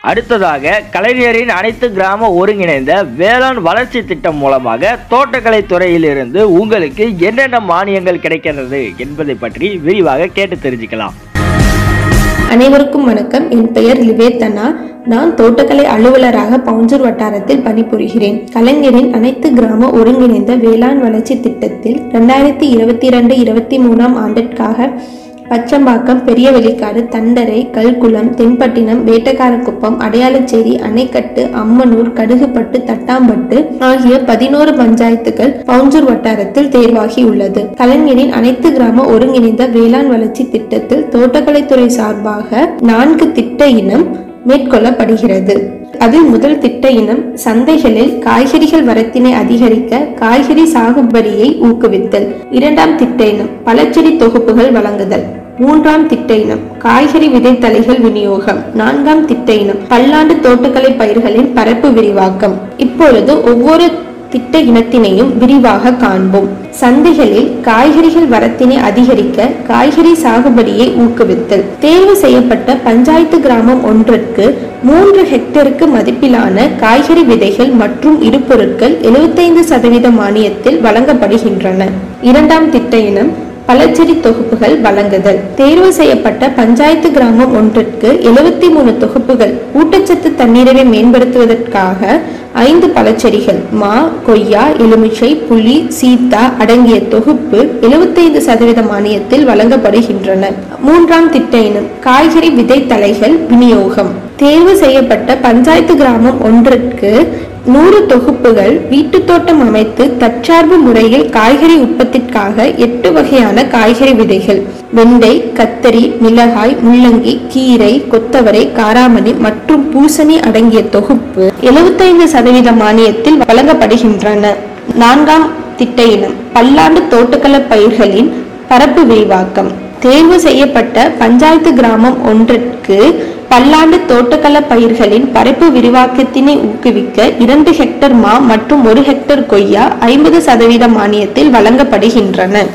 அடுத்ததாக கலைஞரின் அனைத்து கிராம ஒருங்கிணைந்த வேளாண் வளர்ச்சி திட்டம் மூலமாக தோட்டக்கலை துறையிலிருந்து உங்களுக்கு என்னென்ன மானியங்கள் கிடைக்கிறது என்பதை பற்றி விரிவாக கேட்டு தெரிஞ்சுக்கலாம் அனைவருக்கும் வணக்கம் என் பெயர் லிவேத்தனா நான் தோட்டக்கலை அலுவலராக பவுஞ்சூர் வட்டாரத்தில் பணிபுரிகிறேன் கலைஞரின் அனைத்து கிராம ஒருங்கிணைந்த வேளாண் வளர்ச்சி திட்டத்தில் ரெண்டாயிரத்தி இருபத்தி ரெண்டு இருபத்தி மூணாம் ஆண்டிற்காக பச்சம்பாக்கம் பெரிய வெளிக்காடு தண்டரை கல்குளம் தென்பட்டினம் வேட்டக்காரக்குப்பம் அடையாளச்சேரி அணைக்கட்டு அம்மனூர் கடுகுப்பட்டு தட்டாம்பட்டு ஆகிய பதினோரு பஞ்சாயத்துகள் பவுஞ்சூர் வட்டாரத்தில் தேர்வாகியுள்ளது கலைஞரின் அனைத்து கிராம ஒருங்கிணைந்த வேளாண் வளர்ச்சி திட்டத்தில் தோட்டக்கலைத்துறை சார்பாக நான்கு திட்ட இனம் மேற்கொள்ளப்படுகிறது அதில் முதல் திட்ட இனம் சந்தைகளில் காய்கறிகள் வரத்தினை அதிகரிக்க காய்கறி சாகுபடியை ஊக்குவித்தல் இரண்டாம் திட்ட இனம் பழச்செடி தொகுப்புகள் வழங்குதல் மூன்றாம் திட்ட இனம் காய்கறி விதைத்தலைகள் விநியோகம் நான்காம் திட்ட இனம் பல்லாண்டு தோட்டக்கலை பயிர்களின் பரப்பு விரிவாக்கம் இப்பொழுது ஒவ்வொரு திட்ட இனத்தினையும் விரிவாக காண்போம் சந்தைகளில் காய்கறிகள் வரத்தினை அதிகரிக்க காய்கறி சாகுபடியை ஊக்குவித்தல் தேர்வு செய்யப்பட்ட பஞ்சாயத்து கிராமம் ஒன்றிற்கு மூன்று ஹெக்டருக்கு மதிப்பிலான காய்கறி விதைகள் மற்றும் இடுபொருட்கள் எழுபத்தைந்து சதவீத மானியத்தில் வழங்கப்படுகின்றன இரண்டாம் திட்ட இனம் பழச்செடி தொகுப்புகள் வழங்குதல் தேர்வு செய்யப்பட்ட பஞ்சாயத்து கிராமம் ஒன்றிற்கு எழுபத்தி மூணு தொகுப்புகள் ஊட்டச்சத்து தண்ணீரை மேம்படுத்துவதற்காக ஐந்து பழச்செடிகள் மா கொய்யா எலுமிச்சை புளி சீத்தா அடங்கிய தொகுப்பு எழுபத்தைந்து சதவீத மானியத்தில் வழங்கப்படுகின்றன மூன்றாம் திட்ட இனம் காய்கறி விதைத்தலைகள் விநியோகம் தேர்வு செய்யப்பட்ட பஞ்சாயத்து கிராமம் ஒன்றிற்கு நூறு தொகுப்புகள் வீட்டுத் தோட்டம் அமைத்து தற்சார்பு முறையில் காய்கறி உற்பத்திற்காக எட்டு வகையான காய்கறி விதைகள் வெண்டை கத்தரி மிளகாய் முள்ளங்கி கீரை கொத்தவரை காராமணி மற்றும் பூசணி அடங்கிய தொகுப்பு எழுபத்தைந்து சதவீத மானியத்தில் வழங்கப்படுகின்றன நான்காம் திட்ட இனம் பல்லாண்டு தோட்டக்கலை பயிர்களின் பரப்பு விரிவாக்கம் தேர்வு செய்யப்பட்ட பஞ்சாயத்து கிராமம் ஒன்றிற்கு பல்லாண்டு தோட்டக்கல பயிர்களின் பரப்பு விரிவாக்கத்தினை ஊக்குவிக்க இரண்டு ஹெக்டர் மா மற்றும் ஒரு ஹெக்டர் கொய்யா ஐம்பது சதவீத மானியத்தில் வழங்கப்படுகின்றன